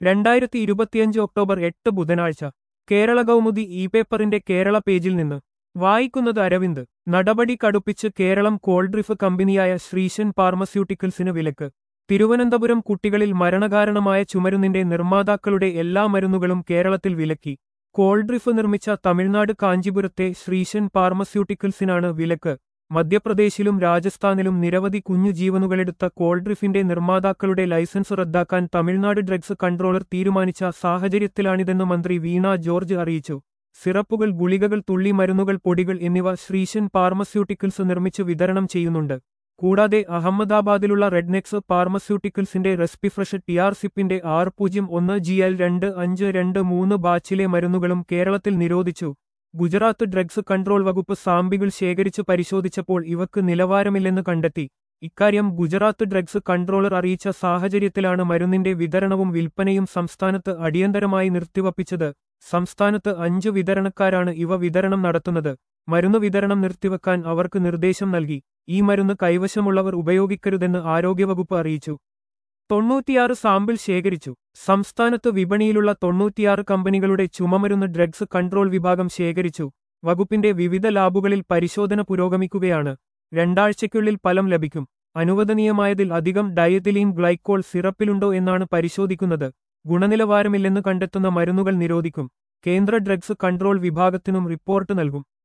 രണ്ടായിരത്തി ഇരുപത്തിയഞ്ച് ഒക്ടോബർ എട്ട് ബുധനാഴ്ച കേരള കൗമുദി ഇ പേപ്പറിന്റെ കേരള പേജിൽ നിന്ന് വായിക്കുന്നത് അരവിന്ദ് നടപടി കടുപ്പിച്ച് കേരളം കോൾഡ്രിഫ് കമ്പനിയായ ശ്രീശൻ ഫാർമസ്യൂട്ടിക്കൽസിന് വിലക്ക് തിരുവനന്തപുരം കുട്ടികളിൽ മരണകാരണമായ ചുമരുന്നിന്റെ നിർമ്മാതാക്കളുടെ എല്ലാ മരുന്നുകളും കേരളത്തിൽ വിലക്കി കോൾഡ്രിഫ് നിർമ്മിച്ച തമിഴ്നാട് കാഞ്ചിപുരത്തെ ശ്രീശൻ ഫാർമസ്യൂട്ടിക്കൽസിനാണ് വിലക്ക് മധ്യപ്രദേശിലും രാജസ്ഥാനിലും നിരവധി കുഞ്ഞു ജീവനുകളെടുത്ത കോൾഡ്രിഫിന്റെ നിർമ്മാതാക്കളുടെ ലൈസൻസ് റദ്ദാക്കാൻ തമിഴ്നാട് ഡ്രഗ്സ് കൺട്രോളർ തീരുമാനിച്ച സാഹചര്യത്തിലാണിതെന്ന് മന്ത്രി വീണ ജോർജ് അറിയിച്ചു സിറപ്പുകൾ ഗുളികകൾ തുള്ളി മരുന്നുകൾ പൊടികൾ എന്നിവ ശ്രീശൻ ഫാർമസ്യൂട്ടിക്കൽസ് നിർമ്മിച്ച് വിതരണം ചെയ്യുന്നുണ്ട് കൂടാതെ അഹമ്മദാബാദിലുള്ള റെഡ്നെക്സ് ഫാർമസ്യൂട്ടിക്കൽസിന്റെ റെസ്പിഫ്രഷ് ടി ആർ സിപ്പിന്റെ ആറ് പൂജ്യം ഒന്ന് ജി എൽ രണ്ട് അഞ്ച് രണ്ട് മൂന്ന് ബാച്ചിലെ മരുന്നുകളും കേരളത്തിൽ നിരോധിച്ചു ഗുജറാത്ത് ഡ്രഗ്സ് കൺട്രോൾ വകുപ്പ് സാമ്പികൾ ശേഖരിച്ച് പരിശോധിച്ചപ്പോൾ ഇവക്ക് നിലവാരമില്ലെന്ന് കണ്ടെത്തി ഇക്കാര്യം ഗുജറാത്ത് ഡ്രഗ്സ് കൺട്രോളർ അറിയിച്ച സാഹചര്യത്തിലാണ് മരുന്നിന്റെ വിതരണവും വിൽപ്പനയും സംസ്ഥാനത്ത് അടിയന്തരമായി നിർത്തിവപ്പിച്ചത് സംസ്ഥാനത്ത് അഞ്ച് വിതരണക്കാരാണ് ഇവ വിതരണം നടത്തുന്നത് മരുന്ന് വിതരണം നിർത്തിവെക്കാൻ അവർക്ക് നിർദ്ദേശം നൽകി ഈ മരുന്ന് കൈവശമുള്ളവർ ഉപയോഗിക്കരുതെന്ന് ആരോഗ്യവകുപ്പ് അറിയിച്ചു തൊണ്ണൂറ്റിയാറ് സാമ്പിൾ ശേഖരിച്ചു സംസ്ഥാനത്ത് വിപണിയിലുള്ള തൊണ്ണൂറ്റിയാറ് കമ്പനികളുടെ ചുമമരുന്ന് ഡ്രഗ്സ് കൺട്രോൾ വിഭാഗം ശേഖരിച്ചു വകുപ്പിന്റെ വിവിധ ലാബുകളിൽ പരിശോധന പുരോഗമിക്കുകയാണ് രണ്ടാഴ്ചയ്ക്കുള്ളിൽ ഫലം ലഭിക്കും അനുവദനീയമായതിൽ അധികം ഡയതിലീൻ ഗ്ലൈക്കോൾ സിറപ്പിലുണ്ടോ എന്നാണ് പരിശോധിക്കുന്നത് ഗുണനിലവാരമില്ലെന്ന് കണ്ടെത്തുന്ന മരുന്നുകൾ നിരോധിക്കും കേന്ദ്ര ഡ്രഗ്സ് കൺട്രോൾ വിഭാഗത്തിനും റിപ്പോർട്ട് നൽകും